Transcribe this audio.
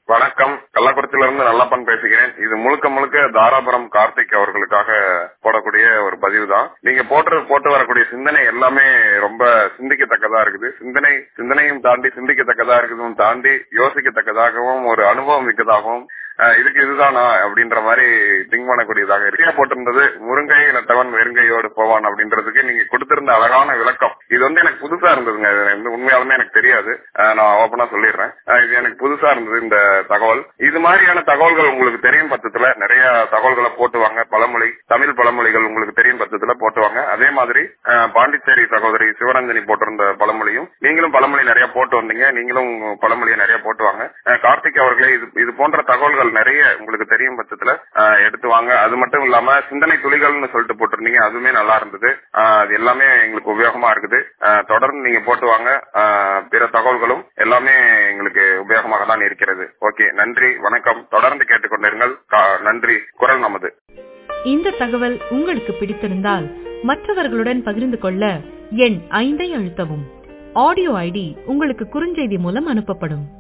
வணக்கம் கள்ளக்குறிச்சியில இருந்து நல்லப்பன் பேசுகிறேன் இது முழுக்க முழுக்க தாராபுரம் கார்த்திக் அவர்களுக்காக போடக்கூடிய ஒரு பதிவு தான் நீங்க போட்டு போட்டு வரக்கூடிய சிந்தனை எல்லாமே ரொம்ப சிந்திக்கத்தக்கதா இருக்குது சிந்தனை சிந்தனையும் தாண்டி சிந்திக்கத்தக்கதா இருக்குதும் தாண்டி யோசிக்கத்தக்கதாகவும் ஒரு அனுபவம் மிக்கதாகவும் அஹ், இதுக்கு இதுதானா அப்படின்ற மாதிரி திங்க் பண்ணக்கூடியதாக இருக்கு போட்டிருந்தது முருங்கை நட்டவன் வெறுங்கையோடு போவான் அப்படின்றதுக்கு நீங்க கொடுத்திருந்த அழகான விளக்கம் இது வந்து எனக்கு புதுசா இருந்ததுங்க இது வந்து உண்மையாலுமே எனக்கு தெரியாது அஹ், நான் ஓப்பனா சொல்லிடுறேன் அஹ், இது எனக்கு புதுசா இருந்தது இந்த தகவல் இது மாதிரியான தகவல்கள் உங்களுக்கு தெரியும் பட்சத்துல நிறைய தகவல்களை போட்டுவாங்க பழமொழி தமிழ் பழமொழிகள் உங்களுக்கு தெரியும் பட்சத்துல போட்டுவாங்க அதே மாதிரி அஹ், பாண்டிச்சேரி சகோதரி சிவரஞ்சனி போட்டிருந்த பழமொழியும் நீங்களும் பழமொழி நிறைய போட்டு வந்தீங்க நீங்களும் பழமொழியை நிறைய போட்டுவாங்க அஹ், கார்த்திக் அவர்களே இது இது போன்ற தகவல்கள் நிறைய உங்களுக்கு தெரியும் பட்சத்துல அஹ், எடுத்து வாங்க அது மட்டும் இல்லாம சிந்தனை துளிகள்னு சொல்லிட்டு போட்டிருந்தீங்க அதுவுமே நல்லா இருந்தது அஹ், அது எல்லாமே எங்களுக்கு உபயோகமா இருக்குது அஹ், தொடர்ந்து நீங்க போட்டு வாங்க அஹ், பிற தகவல்களும் எல்லாமே எங்களுக்கு உபயோகமாக தான் இருக்கிறது ஓகே நன்றி வணக்கம் தொடர்ந்து கேட்டுக்கொண்டிருங்கள் கா- நன்றி குரல் நமது இந்த தகவல் உங்களுக்கு பிடித்திருந்தால் மற்றவர்களுடன் பகிர்ந்து கொள்ள எண் ஐந்தை அழுத்தவும் ஆடியோ ஐடி உங்களுக்கு குறுஞ்செய்தி மூலம் அனுப்பப்படும்